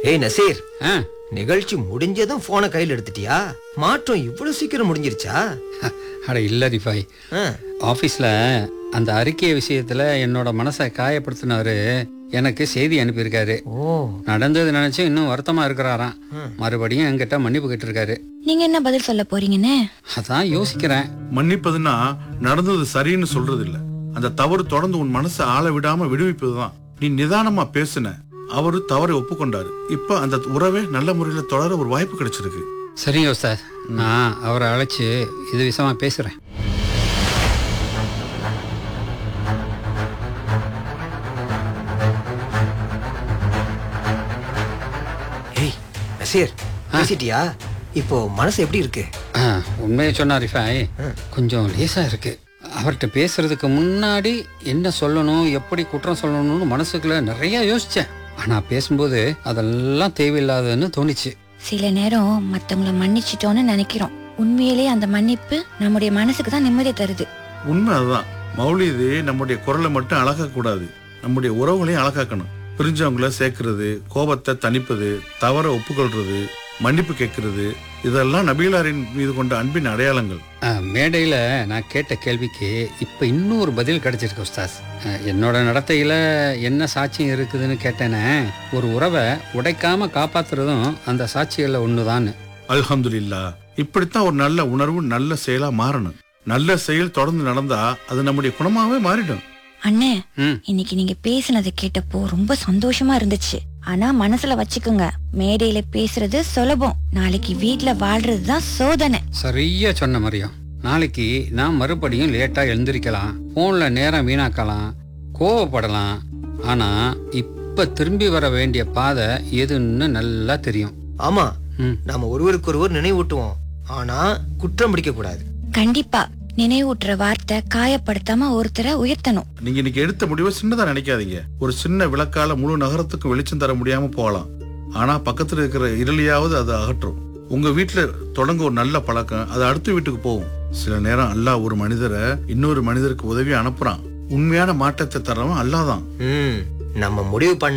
ஏய் நசீர் ஆ, நிகழ்ச்சி முடிஞ்சதும் போனை கையில் எடுத்துட்டியா மாற்றம் இவ்வளவு சீக்கிரம் முடிஞ்சிருச்சா அட இல்ல ரிஃபாய் ஆ, ஆபீஸ்ல அந்த அறிக்கை விஷயத்துல என்னோட மனசை காயப்படுத்தினவரு எனக்கு செய்தி அனுப்பியிருக்காரு ஓ நடந்தது நினைச்சு இன்னும் வருத்தமா இருக்கிறாராம் மறுபடியும் என்கிட்ட மன்னிப்பு கேட்டிருக்காரு நீங்க என்ன பதில் சொல்ல போறீங்கன்னு அதான் யோசிக்கிறேன் மன்னிப்பதுன்னா நடந்தது சரின்னு சொல்றது இல்ல அந்த தவறு தொடர்ந்து உன் மனசை ஆள விடாம விடுவிப்பதுதான் நீ நிதானமா பேசுன அவரு தவறை ஒப்புக்கொண்டாரு இப்ப அந்த உறவே நல்ல முறையில தொடர ஒரு வாய்ப்பு கிடைச்சிருக்கு சரிங்க உஸ்தாத் நான் அவரை அழைச்சு இது விஷயமா பேசுறேன் ஏய் நசீர் பேசிட்டியா இப்போ மனசு எப்படி இருக்கு ஆ, உண்மையை சொன்னா ரிஃபாய் கொஞ்சம் லேசா இருக்கு அவர்கிட்ட பேசுறதுக்கு முன்னாடி என்ன சொல்லணும் எப்படி குற்றம் சொல்லணும்னு மனசுக்குள்ள நிறைய யோசிச்சேன் ஆனா பேசும்போது அதெல்லாம் தேவையில்லாததுன்னு தோணுச்சு சில நேரம் மத்தவங்கள மன்னிச்சிட்டோம்னு நினைக்கிறோம் உண்மையிலே அந்த மன்னிப்பு நம்முடைய மனசுக்கு தான் நிம்மதியை தருது உண்மை அதுதான் மௌலிது நம்முடைய குரலை மட்டும் அழகாக்க கூடாது நம்முடைய உறவுகளையும் அழகாக்கணும் பிரிஞ்சவங்கள சேர்க்கறது கோபத்தை தணிப்பது தவற ஒப்புக்கொள்றது மன்னிப்பு கேட்கறது இதெல்லாம் நபீலாரின் மீது கொண்ட அன்பின் அடையாளங்கள் ஆ, மேடையில நான் கேட்ட கேள்விக்கு இப்ப இன்னொரு பதில் கிடைச்சிருக்கு உஸ்தாஸ் ஆ, என்னோட நடத்தையில என்ன சாட்சியம் இருக்குதுன்னு கேட்டேனே ஒரு உறவை உடைக்காம காப்பாத்துறதும் அந்த சாட்சிகள்ல ஒண்ணுதான்னு அல்ஹம்துலில்லா இப்படித்தான் ஒரு நல்ல உணர்வு நல்ல செயலா மாறணும் நல்ல செயல் தொடர்ந்து நடந்தா அது நம்முடைய குணமாவே மாறிடும் அண்ணே ம் இன்னைக்கு நீங்க பேசுனதை கேட்டப்போ ரொம்ப சந்தோஷமா இருந்துச்சு ஆனா மனசுல வச்சுக்கோங்க மேடையில பேசுறது சுலபம் நாளைக்கு வீட்ல வாழ்றது தான் சோதனை சரியா சொன்ன மரியம் நாளைக்கு நான் மறுபடியும் லேட்டா எழுந்திருக்கலாம் போன்ல நேரம் வீணாக்கலாம் கோவப்படலாம் ஆனா இப்ப திரும்பி வர வேண்டிய பாதை எதுன்னு நல்லா தெரியும் ஆமா ம். நாம ஒருவருக்கு ஒருவர் நினைவூட்டுவோம் ஆனா குற்றம் பிடிக்க கூடாது கண்டிப்பா நினைவூட்டுற வார்த்தை காயப்படுத்தாம ஒருத்தரை உயர்த்தணும் நீங்க இன்னைக்கு எடுத்த முடிவை சின்னதா நினைக்காதீங்க ஒரு சின்ன விளக்கால முழு நகரத்துக்கும் வெளிச்சம் தர முடியாம போகலாம் ஆனா பக்கத்துல இருக்கிற இருளியாவது அதை அகற்றும் உங்க வீட்டுல தொடங்க ஒரு நல்ல பழக்கம் அது அடுத்த வீட்டுக்கு போகும் சில நேரம் அல்லாஹ் ஒரு மனிதரை இன்னொரு மனிதருக்கு உதவி அனுப்புறான் உண்மையான மாற்றத்தை தரவன் அல்லாதான் ம் நம்ம முடிவு பண்ண